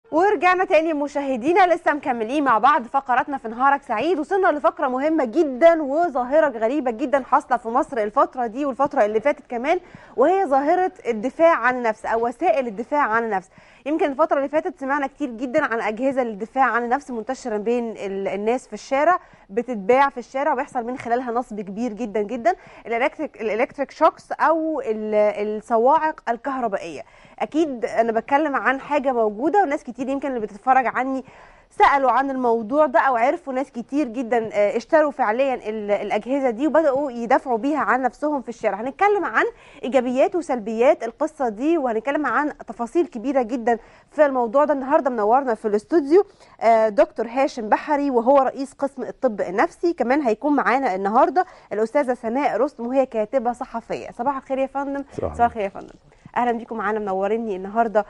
ورجعنا تاني مشاهدينا لسه مكملين مع بعض فقراتنا في نهارك سعيد وصلنا لفقره مهمه جدا وظاهره غريبه جدا حاصله في مصر الفتره دي والفتره اللي فاتت كمان وهي ظاهره الدفاع عن النفس او وسائل الدفاع عن النفس يمكن الفتره اللي فاتت سمعنا كتير جدا عن اجهزه للدفاع عن النفس منتشره بين ال- الناس في الشارع بتتباع في الشارع وبيحصل من خلالها نصب كبير جدا جدا الالكتريك الالكتريك شوكس او ال- الصواعق الكهربائيه اكيد انا بتكلم عن حاجه موجوده وناس كتير يمكن اللي بتتفرج عني سالوا عن الموضوع ده او عرفوا ناس كتير جدا آه، اشتروا فعليا ال- الاجهزه دي وبداوا يدافعوا بيها عن نفسهم في الشارع هنتكلم عن ايجابيات وسلبيات القصه دي وهنتكلم عن تفاصيل كبيره جدا في الموضوع ده النهارده منورنا في الاستوديو آه، دكتور هاشم بحري وهو رئيس قسم الطب النفسي كمان هيكون معانا النهارده الاستاذه سناء رستم وهي كاتبه صحفيه صباح الخير يا فندم صباح صباح الخير يا فندم اهلا بيكم معانا منوريني النهارده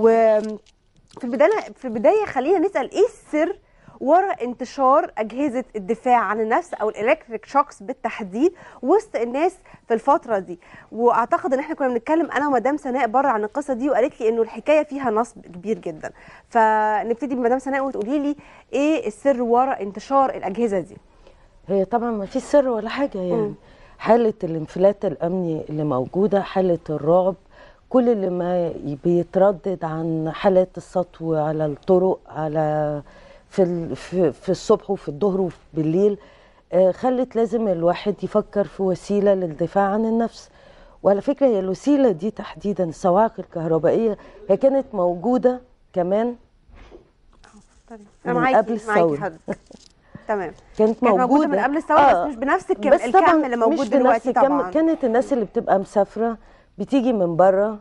وفي البدايه في البدايه خلينا نسال ايه السر ورا انتشار اجهزه الدفاع عن النفس او الالكتريك شوكس بالتحديد وسط الناس في الفتره دي واعتقد ان احنا كنا بنتكلم انا ومدام سناء بره عن القصه دي وقالت لي انه الحكايه فيها نصب كبير جدا فنبتدي بمدام سناء وتقولي لي ايه السر ورا انتشار الاجهزه دي هي طبعا ما فيش سر ولا حاجه يعني مم. حاله الانفلات الامني اللي موجوده حاله الرعب كل اللي ما بيتردد عن حالات السطو على الطرق على في ال- في, في الصبح وفي الظهر وفي بالليل آه، خلت لازم الواحد يفكر في وسيله للدفاع عن النفس وعلى فكره هي الوسيله دي تحديدا الصواعق الكهربائيه هي كانت موجوده كمان انا من معاكي قبل معاكي الثورة. حضرتك تمام كانت كانت موجوده من قبل الثوره بس مش بنفس الكم, بس الكم طبعاً اللي موجود مش بنفس دلوقتي الكم. طبعا كانت الناس اللي بتبقى مسافره بتيجي من بره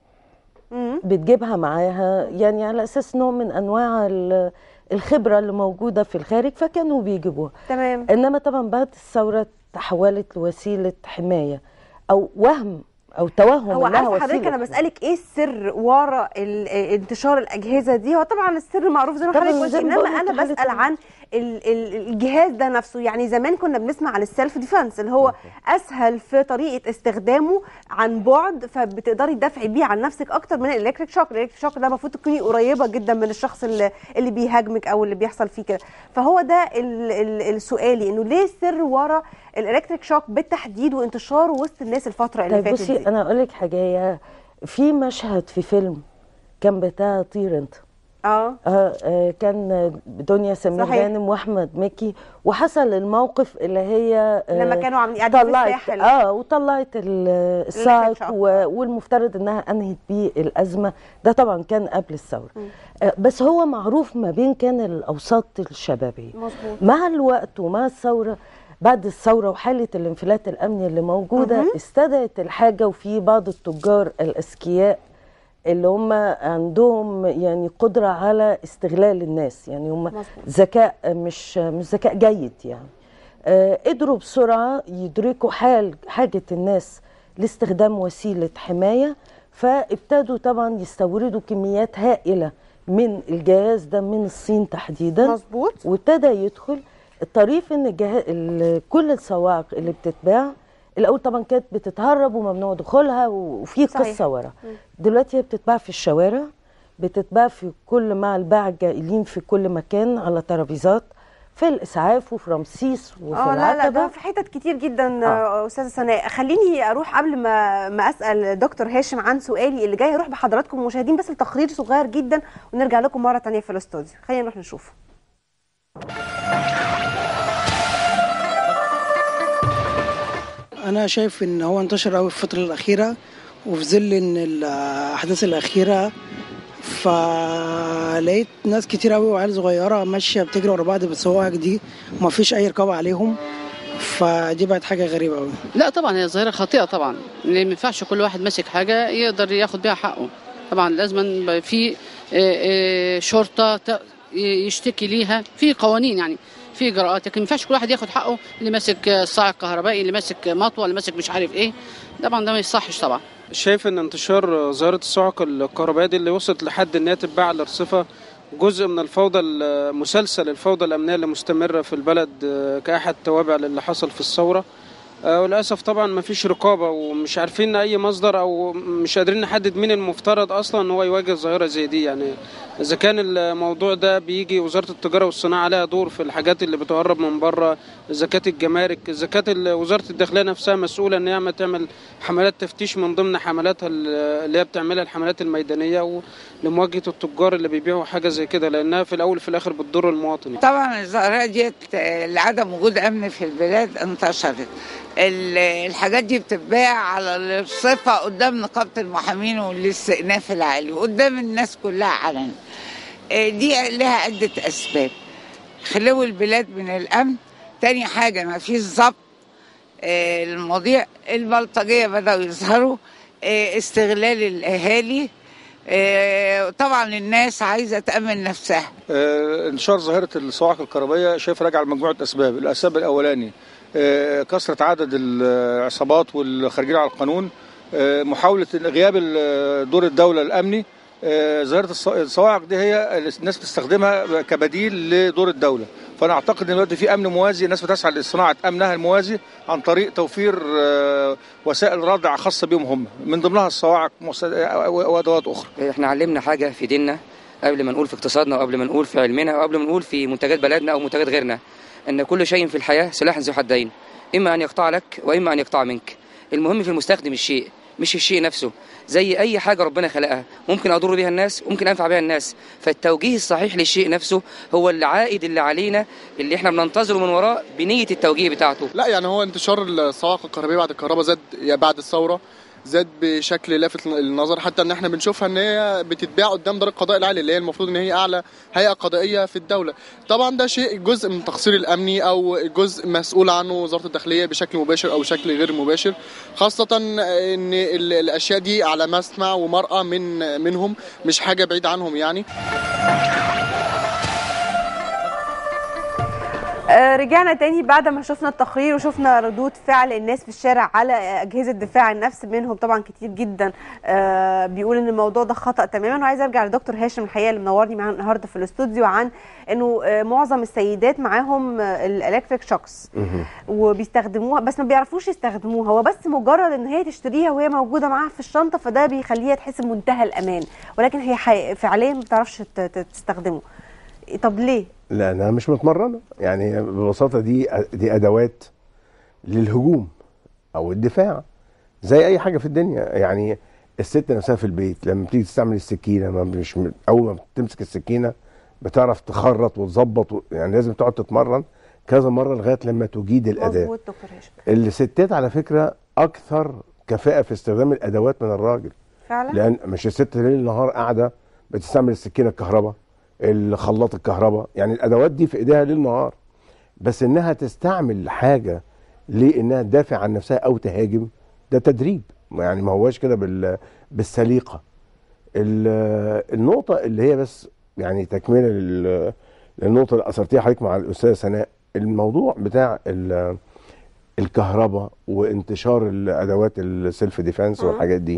مم. بتجيبها معاها يعني على اساس نوع من انواع ال- الخبره اللي موجوده في الخارج فكانوا بيجيبوها تمام انما طبعا بعد الثوره تحولت لوسيله حمايه او وهم او توهم هو إنها عارفه حضرتك وسيلة انا بسالك ايه السر ورا ال- انتشار الاجهزه دي هو طبعا السر معروف زي ما طبعاً حضرتك قلتي زي ما انما بقول لك انا حالة بسال ال- عن ال- ال- الجهاز ده نفسه يعني زمان كنا بنسمع عن السيلف ديفense اللي هو اسهل في طريقه استخدامه عن بعد فبتقدري تدافعي بيه عن نفسك اكتر من الالكتريك شوك الالكتريك شوك ده المفروض تكوني قريبه جدا من الشخص اللي, اللي بيهاجمك او اللي بيحصل فيه كده فهو ده ال- ال- السؤالي انه ليه السر ورا الالكتريك شوك بالتحديد وانتشاره وسط الناس الفتره اللي طيب فاتت بصي دي انا اقول لك حاجه هي في مشهد في فيلم كان بتاع طير انت اه آه آه، كان دنيا سمير صحيح. غانم واحمد مكي وحصل الموقف اللي هي آه، لما كانوا عاملين قاعدين في طلعت الساحل اه وطلعت ال- الصاعق شوك. و- والمفترض انها انهت بيه الازمه ده طبعا كان قبل الثوره آه بس هو معروف ما بين كان الاوساط الشبابيه مظبوط مع الوقت ومع الثوره بعد الثوره وحاله الانفلات الامني اللي موجوده مهم. استدعت الحاجه وفي بعض التجار الاذكياء اللي هم عندهم يعني قدره على استغلال الناس يعني هم مظبوط. ذكاء مش مش ذكاء جيد يعني آه، قدروا بسرعه يدركوا حال حاجه الناس لاستخدام وسيله حمايه فابتدوا طبعا يستوردوا كميات هائله من الجهاز ده من الصين تحديدا مظبوط وابتدى يدخل الطريف ان الجها... ال- كل الصواعق اللي بتتباع الاول طبعا كانت بتتهرب وممنوع دخولها وفي صحيح. قصه ورا دلوقتي هي بتتباع في الشوارع بتتباع في كل مع الباعة الجائلين في كل مكان على ترابيزات في الاسعاف وفي رمسيس وفي اه لا لا العتبه ده في حتت كتير جدا آه. آه. استاذه سناء خليني اروح قبل ما ما اسال دكتور هاشم عن سؤالي اللي جاي اروح بحضراتكم المشاهدين بس لتقرير صغير جدا ونرجع لكم مره تانية في الاستوديو خلينا نروح نشوفه انا شايف ان هو انتشر قوي في الفتره الاخيره وفي ظل ان الاحداث الاخيره فلقيت ناس كتير قوي وعيال صغيره ماشيه بتجري ورا بعض بالصواعق دي وما فيش اي رقابه عليهم فدي بقت حاجه غريبه قوي لا طبعا هي ظاهره خاطئه طبعا لان ما ينفعش كل واحد ماسك حاجه يقدر ياخد بيها حقه طبعا لازم يبقى في آه، آه، شرطه ت- يشتكي ليها في قوانين يعني في اجراءات لكن ما ينفعش كل واحد ياخد حقه اللي ماسك آه، صاعق كهربائي اللي ماسك مطوه اللي ماسك مش عارف ايه طبعا ده ما يصحش طبعا شايف ان انتشار ظاهره الصعق الكهربائيه دي اللي وصلت لحد انها تتباع على الارصفه جزء من الفوضى مسلسل الفوضى الامنيه اللي مستمره في البلد آه، كاحد توابع للي حصل في الثوره آه، وللاسف طبعا ما فيش رقابه ومش عارفين اي مصدر او مش قادرين نحدد مين المفترض اصلا ان هو يواجه ظاهره زي دي يعني اذا كان الموضوع ده بيجي وزاره التجاره والصناعه عليها دور في الحاجات اللي بتهرب من بره اذا كانت الجمارك اذا كانت ال- وزاره الداخليه نفسها مسؤوله ان هي ما تعمل حملات تفتيش من ضمن حملاتها ال- اللي هي بتعملها الحملات الميدانيه و- لمواجهه التجار اللي بيبيعوا حاجه زي كده لانها في الاول وفي الاخر بتضر المواطن طبعا الظاهرة ديت آه، لعدم وجود أمن في البلاد انتشرت ال- الحاجات دي بتتباع على الصفة قدام نقابة المحامين والاستئناف العالي وقدام الناس كلها علنا آه، دي لها عدة أسباب خلو البلاد من الأمن تاني حاجة ما فيش ضبط آه، المواضيع البلطجية بدأوا يظهروا آه، استغلال الأهالي آه، طبعا الناس عايزة تأمن نفسها آه، انتشار ظاهرة الصواعق الكهربائية شايف راجع لمجموعة أسباب الأسباب الأولاني آه، كثرة عدد العصابات والخارجين على القانون آه، محاولة غياب ال- دور الدولة الأمني آه، ظاهرة الص- الصواعق دي هي الناس بتستخدمها كبديل لدور الدولة فأنا أعتقد إن دلوقتي في أمن موازي الناس بتسعى لصناعة أمنها الموازي عن طريق توفير آه، وسائل ردع خاصة بهم هم من ضمنها الصواعق ومس- وأدوات أخرى احنا علمنا حاجه في ديننا قبل ما نقول في اقتصادنا وقبل ما نقول في علمنا وقبل ما نقول في منتجات بلدنا او منتجات غيرنا ان كل شيء في الحياه سلاح ذو حدين اما ان يقطع لك واما ان يقطع منك المهم في المستخدم الشيء مش الشيء نفسه زي اي حاجه ربنا خلقها ممكن اضر بها الناس ممكن انفع بها الناس فالتوجيه الصحيح للشيء نفسه هو العائد اللي علينا اللي احنا بننتظره من وراه بنيه التوجيه بتاعته لا يعني هو انتشار الصواعق الكهربائيه بعد الكهرباء زاد يعني بعد الثوره زاد بشكل لافت للنظر حتى ان احنا بنشوفها ان هي بتتباع قدام دار القضاء العالي اللي هي المفروض ان هي اعلى هيئه قضائيه في الدوله طبعا ده شيء جزء من التقصير الامني او جزء مسؤول عنه وزاره الداخليه بشكل مباشر او بشكل غير مباشر خاصه ان ال- الاشياء دي على مسمع ومرأى من منهم مش حاجه بعيد عنهم يعني آه، رجعنا تاني بعد ما شفنا التقرير وشفنا ردود فعل الناس في الشارع على أجهزة دفاع النفس منهم طبعا كتير جدا آه، بيقول ان الموضوع ده خطأ تماما وعايز ارجع لدكتور هاشم الحقيقة اللي منورني معانا النهارده في الاستوديو عن انه آه، معظم السيدات معاهم آه، الالكتريك شوكس وبيستخدموها بس ما بيعرفوش يستخدموها هو بس مجرد ان هي تشتريها وهي موجودة معاها في الشنطة فده بيخليها تحس بمنتهى الامان ولكن هي حي- فعليا ما بتعرفش ت- ت- تستخدمه طب ليه؟ لانها مش متمرنه يعني ببساطه دي دي ادوات للهجوم او الدفاع زي اي حاجه في الدنيا يعني الست نفسها في البيت لما بتيجي تستعمل السكينه ما مش اول ما بتمسك السكينه بتعرف تخرط وتظبط و- يعني لازم تقعد تتمرن كذا مره لغايه لما تجيد الاداه مظبوط دكتور هاشم الستات على فكره اكثر كفاءه في استخدام الادوات من الراجل فعلا لان مش الست ليل نهار قاعده بتستعمل السكينه الكهرباء الخلاط الكهرباء يعني الادوات دي في ايديها ليل نهار بس انها تستعمل حاجه لانها تدافع عن نفسها او تهاجم ده تدريب يعني ما هواش كده بال بالسليقه ال- النقطه اللي هي بس يعني تكمله لل- للنقطه اللي اثرتيها حضرتك مع الاستاذه سناء الموضوع بتاع ال- الكهرباء وانتشار الادوات السيلف ديفense مم. والحاجات دي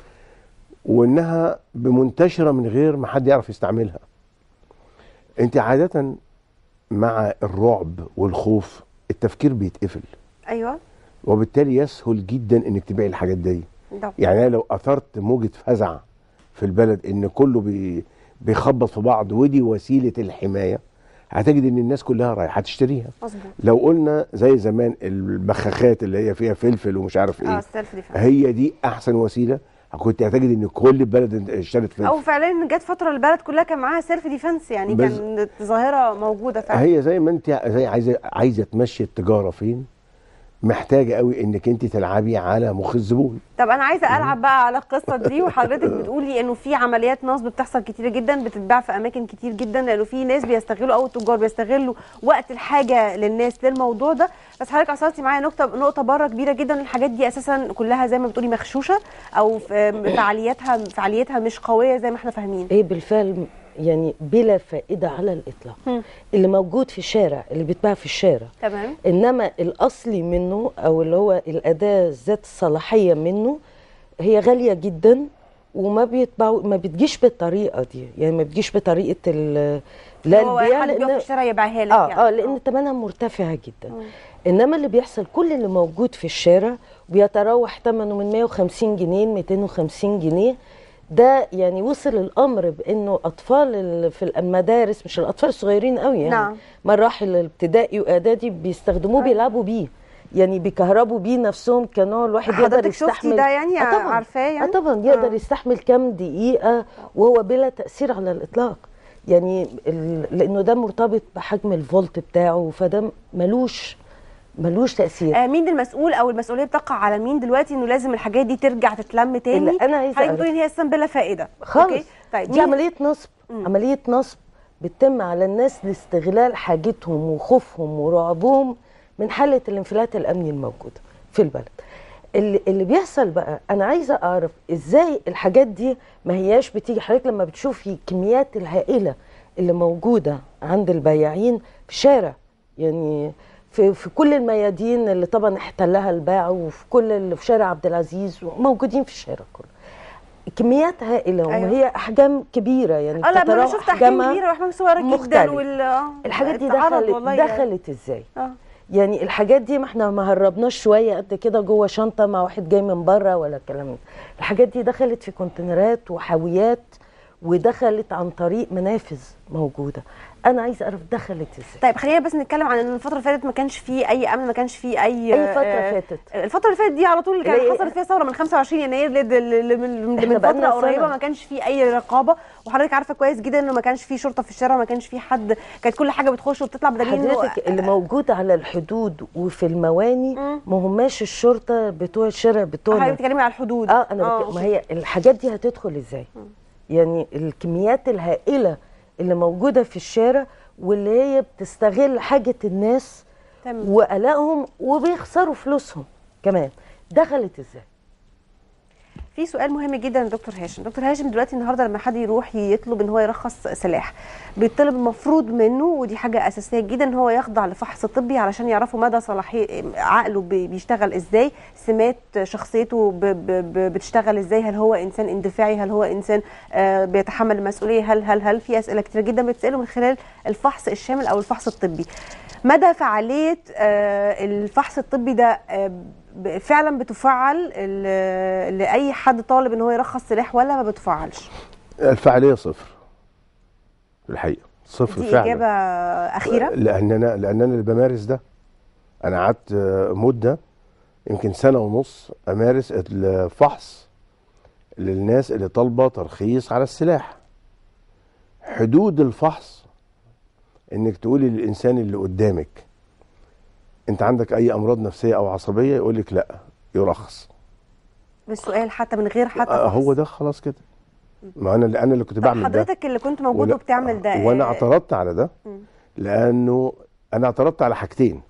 وانها بمنتشره من غير ما حد يعرف يستعملها انت عاده مع الرعب والخوف التفكير بيتقفل ايوه وبالتالي يسهل جدا انك تبيعي الحاجات دي ده يعني أنا لو اثرت موجه فزع في البلد ان كله بي بيخبط في بعض ودي وسيله الحمايه هتجد ان الناس كلها رايحه تشتريها مظبوط لو قلنا زي زمان البخاخات اللي هي فيها فلفل ومش عارف اه ايه السيلف ديفنس هي دي احسن وسيله كنت هتجد ان كل البلد اشترت فلفل او فعليا جت فتره البلد كلها كان معاها سيلف ديفنس يعني بز- كانت ظاهره موجوده فعلا هي زي ما انت زي عايزه عايزه تمشي التجاره فين محتاجه قوي انك انت تلعبي على مخ الزبون طب انا عايزه العب بقى على القصه دي وحضرتك بتقولي انه في عمليات نصب بتحصل كتير جدا بتتباع في اماكن كتير جدا لانه في ناس بيستغلوا او التجار بيستغلوا وقت الحاجه للناس للموضوع ده بس حضرتك اثرتي معايا نقطه نقطه بره كبيره جدا الحاجات دي اساسا كلها زي ما بتقولي مغشوشه او ف- فعالياتها فعاليتها مش قويه زي ما احنا فاهمين هي بالفعل يعني بلا فائده على الاطلاق مم. اللي موجود في الشارع اللي بيتباع في الشارع تمام انما الاصلي منه او اللي هو الاداه ذات الصلاحيه منه هي غاليه جدا وما بيتباعوا ما بتجيش بالطريقه دي يعني ما بتجيش بطريقه ال- لا هو البيع حد بيقف في لان الشارع يبيعها لك اه يعني. اه لان ثمنها مرتفع جدا مم. انما اللي بيحصل كل اللي موجود في الشارع بيتراوح ثمنه من 150 جنيه ل 250 جنيه ده يعني وصل الامر بانه اطفال ال- في المدارس مش الاطفال الصغيرين قوي يعني نعم. مراحل الابتدائي واعدادي بيستخدموه بيلعبوا بيه يعني بيكهربوا بيه نفسهم كنوع الواحد يقدر حضرتك شفتي يستحمل ده يعني آه طبعا عارفاه يعني آه طبعا يقدر آه. يستحمل كام دقيقه وهو بلا تاثير على الاطلاق يعني ال- لانه ده مرتبط بحجم الفولت بتاعه فده ملوش ملوش تاثير آه مين المسؤول او المسؤوليه بتقع على مين دلوقتي انه لازم الحاجات دي ترجع تتلم تاني اللي أنا عايزة حضرتك أعرف- بتقولي ان هي اصلا بلا فائده خالص أوكي؟ طيب دي مين- عمليه نصب عمليه نصب بتتم على الناس لاستغلال حاجتهم وخوفهم ورعبهم من حاله الانفلات الامني الموجوده في البلد اللي, اللي بيحصل بقى انا عايزه اعرف ازاي الحاجات دي ما هياش بتيجي حضرتك لما بتشوفي كميات الهائله اللي موجوده عند البياعين في الشارع يعني في في كل الميادين اللي طبعا احتلها الباع وفي كل اللي في شارع عبد العزيز موجودين في الشارع كله كميات هائله أيوة. وهي احجام كبيره يعني اه لا ما انا بتتراوح شفت احجام أحجامها كبيره واحجام صغيره جدا مختلف. وال آه، الحاجات دي اتعرض دخلت والله يعني. دخلت ازاي اه يعني الحاجات دي ما احنا ما هربناش شويه قد كده جوه شنطه مع واحد جاي من بره ولا الكلام ده الحاجات دي دخلت في كونتينرات وحاويات ودخلت عن طريق منافذ موجوده انا عايزه اعرف دخلت ازاي طيب خلينا بس نتكلم عن ان الفتره اللي فاتت ما كانش فيه اي امن ما كانش فيه اي اي فتره آه، فاتت الفتره اللي فاتت دي على طول اللي كان هي- حصل فيها ثوره من 25 يناير لد- ل- ل- من إحنا من فتره بقالنا قريبه سنة. ما كانش فيه اي رقابه وحضرتك عارفه كويس جدا انه ما كانش فيه شرطه في الشارع ما كانش فيه حد كانت كل حاجه بتخش وبتطلع بدليل إنه- حضرتك اللي موجود على الحدود وفي المواني ما هماش الشرطه بتوع الشارع بتوعنا حضرتك بتتكلمي على الحدود اه انا آه، بك... ما هي الحاجات دي هتدخل ازاي يعني الكميات الهائله اللي موجوده في الشارع واللي هي بتستغل حاجه الناس تمام. وقلقهم وبيخسروا فلوسهم كمان دخلت ازاي في سؤال مهم جدا لدكتور هاشم دكتور هاشم دلوقتي النهارده لما حد يروح يطلب ان هو يرخص سلاح بيطلب المفروض منه ودي حاجه اساسيه جدا ان هو يخضع لفحص طبي علشان يعرفوا مدى صلاحيه عقله بي- بيشتغل ازاي سمات شخصيته ب- ب- ب- بتشتغل ازاي هل هو انسان اندفاعي هل هو انسان آه، بيتحمل المسؤوليه هل هل هل في اسئله كتير جدا بتساله من خلال الفحص الشامل او الفحص الطبي مدى فعاليه آه، الفحص الطبي ده آه، ب- فعلا بتفعل ال- لاي حد طالب ان هو يرخص سلاح ولا ما بتفعلش الفعاليه صفر في الحقيقه صفر دي فعلا اجابه اخيره لان انا لان انا اللي بمارس ده انا قعدت آه، مده يمكن سنه ونص امارس الفحص للناس اللي طالبه ترخيص على السلاح حدود الفحص انك تقولي للانسان اللي قدامك انت عندك اي امراض نفسيه او عصبيه يقول لك لا يرخص بالسؤال حتى من غير حتى آه، فحص. هو ده خلاص كده ما انا اللي انا اللي كنت طب بعمل ده حضرتك اللي كنت موجود ولا- وبتعمل ده وانا آه، اعترضت على ده مم. لانه انا اعترضت على حاجتين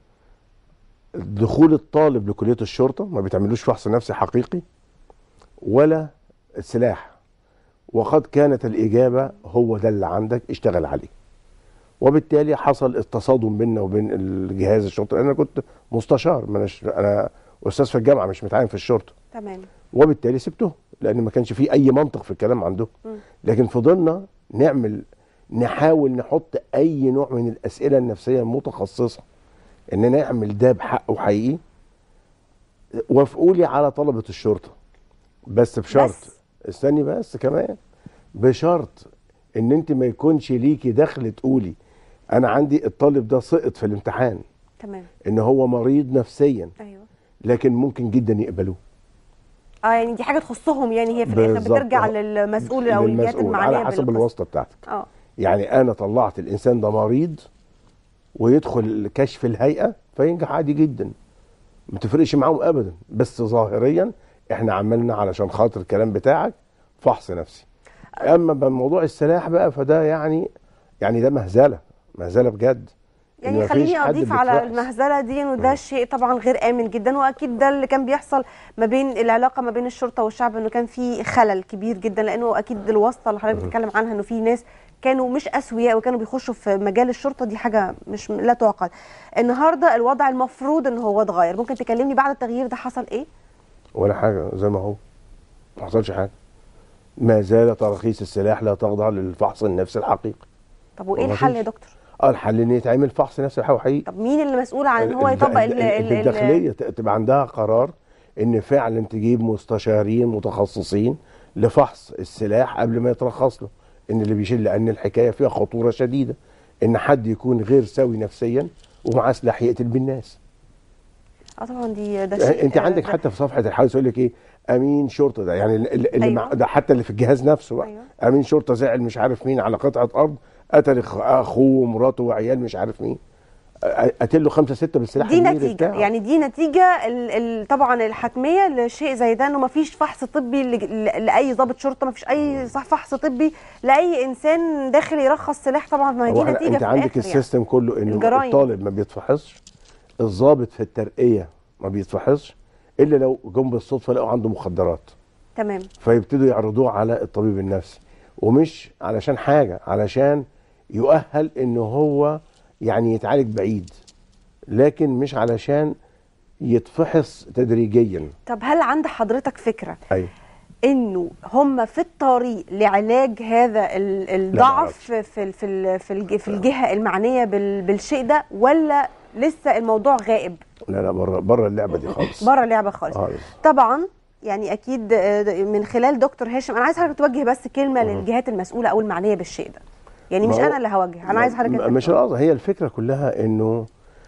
دخول الطالب لكليه الشرطه ما بتعملوش فحص نفسي حقيقي ولا السلاح وقد كانت الاجابه هو ده اللي عندك اشتغل عليه وبالتالي حصل التصادم بيننا وبين الجهاز الشرطه انا كنت مستشار ما أناش- انا استاذ في الجامعه مش متعين في الشرطه تمام وبالتالي سبتهم لان ما كانش فيه اي منطق في الكلام عندهم لكن فضلنا نعمل نحاول نحط اي نوع من الاسئله النفسيه المتخصصه ان نعمل ده بحق وحقيقي وافقوا لي على طلبه الشرطه بس بشرط بس. استني بس كمان بشرط ان انت ما يكونش ليكي دخل تقولي انا عندي الطالب ده سقط في الامتحان تمام ان هو مريض نفسيا ايوه لكن ممكن جدا يقبلوه اه يعني دي حاجه تخصهم يعني هي في الاخر بالظبط. بترجع آه. للمسؤول او الجهات للمسؤول المعنيه على حسب بالقصة. الواسطه بتاعتك اه يعني انا طلعت الانسان ده مريض ويدخل كشف الهيئه فينجح عادي جدا ما تفرقش معاهم ابدا بس ظاهريا احنا عملنا علشان خاطر الكلام بتاعك فحص نفسي اما بموضوع السلاح بقى فده يعني يعني ده مهزله مهزله بجد إن يعني مفيش خليني حد اضيف على بيتفحص. المهزله دي انه ده شيء طبعا غير امن جدا واكيد ده اللي كان بيحصل ما بين العلاقه ما بين الشرطه والشعب انه كان في خلل كبير جدا لانه اكيد الواسطه اللي حضرتك بتتكلم عنها انه في ناس كانوا مش اسوياء وكانوا بيخشوا في مجال الشرطه دي حاجه مش لا تعقل النهارده الوضع المفروض ان هو اتغير ممكن تكلمني بعد التغيير ده حصل ايه ولا حاجه زي ما هو ما حصلش حاجه ما زال تراخيص السلاح لا تخضع للفحص النفسي الحقيقي طب وايه والله الحل مفيش. يا دكتور اه الحل ان يتعمل فحص نفسي حقيقي طب مين اللي مسؤول عن ان هو يطبق ال- ال- ال- الداخليه ت- تبقى عندها قرار ان فعلا تجيب مستشارين متخصصين لفحص السلاح قبل ما يترخص له ان اللي بيشيل لان الحكايه فيها خطوره شديده ان حد يكون غير سوي نفسيا ومعاه سلاح يقتل بالناس اه طبعا دي ده شيء انت آه، عندك ده- حتى في صفحه الحادث يقول لك ايه امين شرطه ده يعني اللي, اللي أيوة. مع ده حتى اللي في الجهاز نفسه بقى أيوة. امين شرطه زعل مش عارف مين على قطعه ارض قتل أخ- اخوه ومراته وعيال مش عارف مين أ- قتل له خمسه سته بالسلاح دي الميري نتيجه بتاعه. يعني دي نتيجه ال ال طبعا الحتميه لشيء زي ده انه ما فيش فحص طبي ل- ل- لاي ضابط شرطه ما فيش اي صح فحص طبي لاي انسان داخل يرخص سلاح طبعا ما هي هو دي إحنا- نتيجه انت في عندك الآخر يعني. السيستم كله انه الجرايم. الطالب ما بيتفحصش الضابط في الترقيه ما بيتفحصش الا لو جم بالصدفه لقوا عنده مخدرات تمام فيبتدوا يعرضوه على الطبيب النفسي ومش علشان حاجه علشان يؤهل ان هو يعني يتعالج بعيد لكن مش علشان يتفحص تدريجيا طب هل عند حضرتك فكره ايوه انه هم في الطريق لعلاج هذا ال- الضعف في في في ال- في الج- في الجهه المعنيه بال- بالشيء ده ولا لسه الموضوع غائب لا لا بره بره اللعبه دي خالص بره اللعبه خالص خالص طبعا يعني اكيد آه، من خلال دكتور هاشم انا عايز حضرتك توجه بس كلمه للجهات المسؤوله او المعنيه بالشيء ده يعني مش ما هو- انا اللي هوجه انا عايز حضرتك م- أنت مش توجه. القصد هي الفكره كلها انه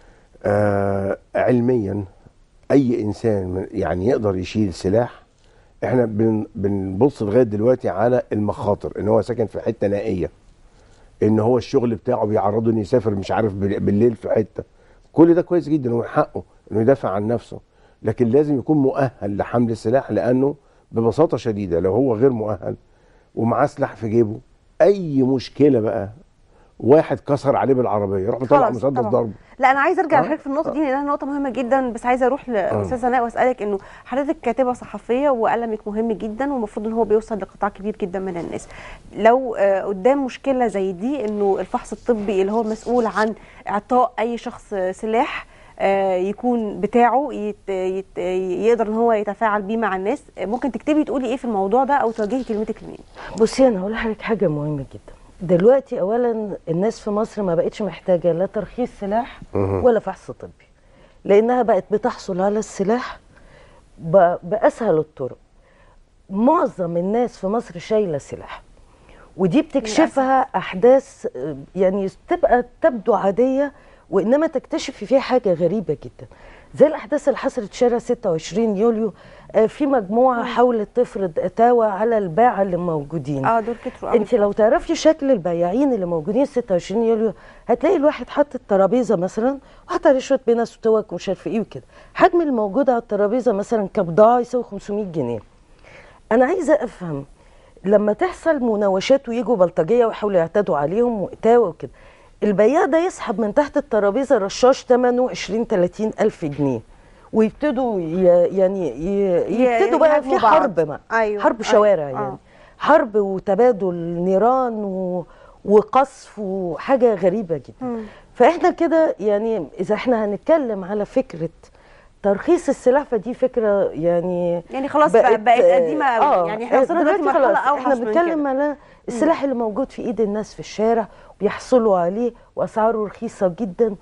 آه علميا اي انسان من- يعني يقدر يشيل سلاح احنا بن بنبص لغايه دلوقتي على المخاطر ان هو ساكن في حته نائيه ان هو الشغل بتاعه بيعرضه انه يسافر مش عارف بال- بالليل في حته كل ده كويس جدا ومن حقه انه يدافع عن نفسه لكن لازم يكون مؤهل لحمل السلاح لانه ببساطه شديده لو هو غير مؤهل ومعاه سلاح في جيبه اي مشكله بقى واحد كسر عليه بالعربيه يروح مطلع خلاص، مسدس طبعا. ضرب لا انا عايزه ارجع آه، لحضرتك في النقطه آه. دي لانها نقطه مهمه جدا بس عايزه اروح لاستاذه سناء واسالك انه حضرتك كاتبه صحفيه وقلمك مهم جدا والمفروض ان هو بيوصل لقطاع كبير جدا من الناس لو آه، قدام مشكله زي دي انه الفحص الطبي اللي هو مسؤول عن اعطاء اي شخص آه، سلاح آه، يكون بتاعه يت يت يقدر ان هو يتفاعل بيه مع الناس آه، ممكن تكتبي تقولي ايه في الموضوع ده او توجهي كلمتك لمين بصي انا هقول لحضرتك حاجه مهمه جدا دلوقتي اولا الناس في مصر ما بقتش محتاجه لا ترخيص سلاح مهم. ولا فحص طبي لانها بقت بتحصل على السلاح ب- باسهل الطرق معظم الناس في مصر شايله سلاح ودي بتكشفها احداث آه، يعني تبقى تبدو عاديه وانما تكتشفي فيها حاجه غريبه جدا زي الاحداث اللي حصلت في شارع 26 يوليو آه، في مجموعه حاولت تفرض اتاوه على الباعه اللي موجودين اه دول كتروا قوي انت لو تعرفي شكل البياعين اللي موجودين 26 يوليو هتلاقي الواحد حاطط الترابيزه مثلا وحاطط عليه شويه بنس وتوك ومش عارف ايه وكده حجم الموجود على الترابيزه مثلا كبضاعه يساوي 500 جنيه انا عايزه افهم لما تحصل مناوشات ويجوا بلطجيه ويحاولوا يعتدوا عليهم واتاوه وكده البياع ده يسحب من تحت الترابيزه رشاش ثمنه 20 30 الف جنيه ويبتدوا ي- يعني ي- يبتدوا بقى يهاجموا في بعض. حرب بقى أيوة، حرب أيوة، شوارع آه. يعني حرب وتبادل نيران و... وقصف وحاجه غريبه جدا مم. فاحنا كده يعني اذا احنا هنتكلم على فكره ترخيص السلاح فدي فكره يعني يعني خلاص بقت, بقت قديمه قوي آه يعني احنا وصلنا دلوقتي دلوقتي مرحله خلاص اوحش احنا من بنتكلم كده. على السلاح اللي موجود في ايد الناس في الشارع بيحصلوا عليه واسعاره رخيصه جدا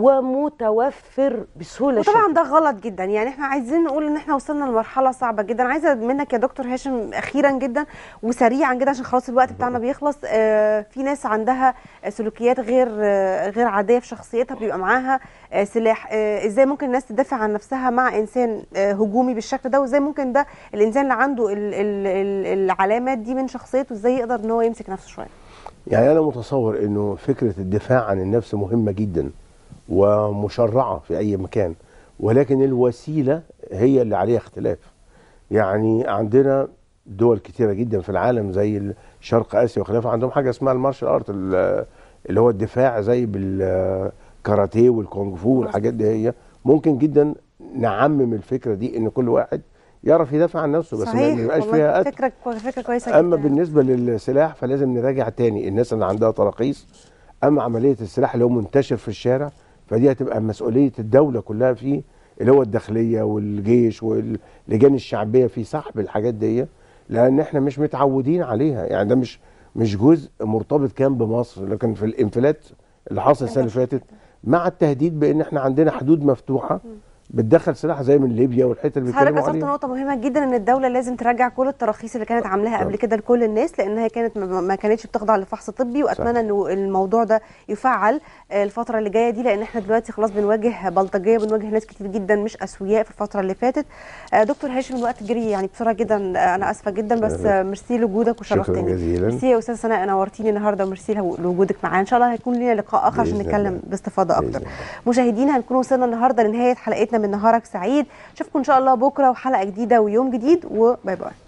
ومتوفر بسهوله وطبعا شديدة. ده غلط جدا يعني احنا عايزين نقول ان احنا وصلنا لمرحله صعبه جدا عايزه منك يا دكتور هاشم اخيرا جدا وسريعا جدا عشان خلاص الوقت بتاعنا بيخلص آه في ناس عندها سلوكيات غير آه غير عاديه في شخصيتها بيبقى معاها آه سلاح آه ازاي ممكن الناس تدافع عن نفسها مع انسان آه هجومي بالشكل ده وازاي ممكن ده الانسان اللي عنده ال ال ال العلامات دي من شخصيته ازاي يقدر ان هو يمسك نفسه شويه يعني انا متصور انه فكره الدفاع عن النفس مهمه جدا ومشرعه في اي مكان ولكن الوسيله هي اللي عليها اختلاف يعني عندنا دول كتيره جدا في العالم زي شرق اسيا وخلافه عندهم حاجه اسمها المارشال ارت ال- اللي هو الدفاع زي بالكاراتيه والكونغ فو والحاجات دي هي ممكن جدا نعمم الفكره دي ان كل واحد يعرف يدافع عن نفسه بس ما صحيح يبقاش والله فيها قتل فكره كوي- فكره كويسه اما جدا بالنسبه للسلاح فلازم نراجع تاني الناس اللي عندها تراخيص اما عمليه السلاح اللي هو منتشر في الشارع فدي هتبقى مسؤوليه الدوله كلها فيه اللي هو الداخليه والجيش واللجان الشعبيه في سحب الحاجات دي لان احنا مش متعودين عليها يعني ده مش مش جزء مرتبط كان بمصر لكن في الانفلات اللي حصل السنه اللي فاتت مع التهديد بان احنا عندنا حدود مفتوحه بتدخل سلاح زي من ليبيا والحته اللي بس حضرتك بيتكلموا اثرت عليها نقطة مهمة جدا ان الدولة لازم تراجع كل التراخيص اللي كانت عاملاها قبل كده لكل الناس لانها كانت ما ما كانتش بتخضع لفحص طبي واتمنى انه الموضوع ده يفعل آه، الفترة اللي جاية دي لان احنا دلوقتي خلاص بنواجه بلطجية بنواجه ناس كتير جدا مش اسوياء في الفترة اللي فاتت آه، دكتور هاشم الوقت جري يعني بسرعة جدا آه، انا اسفة جدا بس آه، ميرسي لوجودك شكرا وشرفتني جزيلا ميرسي يا استاذ سناء نورتيني النهارده وميرسي لو- لوجودك معانا ان شاء الله هيكون لنا لقاء اخر عشان بإذن نتكلم الله. باستفاضه بإذن اكتر الله. مشاهدينا هنكون وصلنا النهارده لنهايه حلقتنا من نهارك سعيد اشوفكم ان شاء الله بكره وحلقه جديده ويوم جديد وباي باي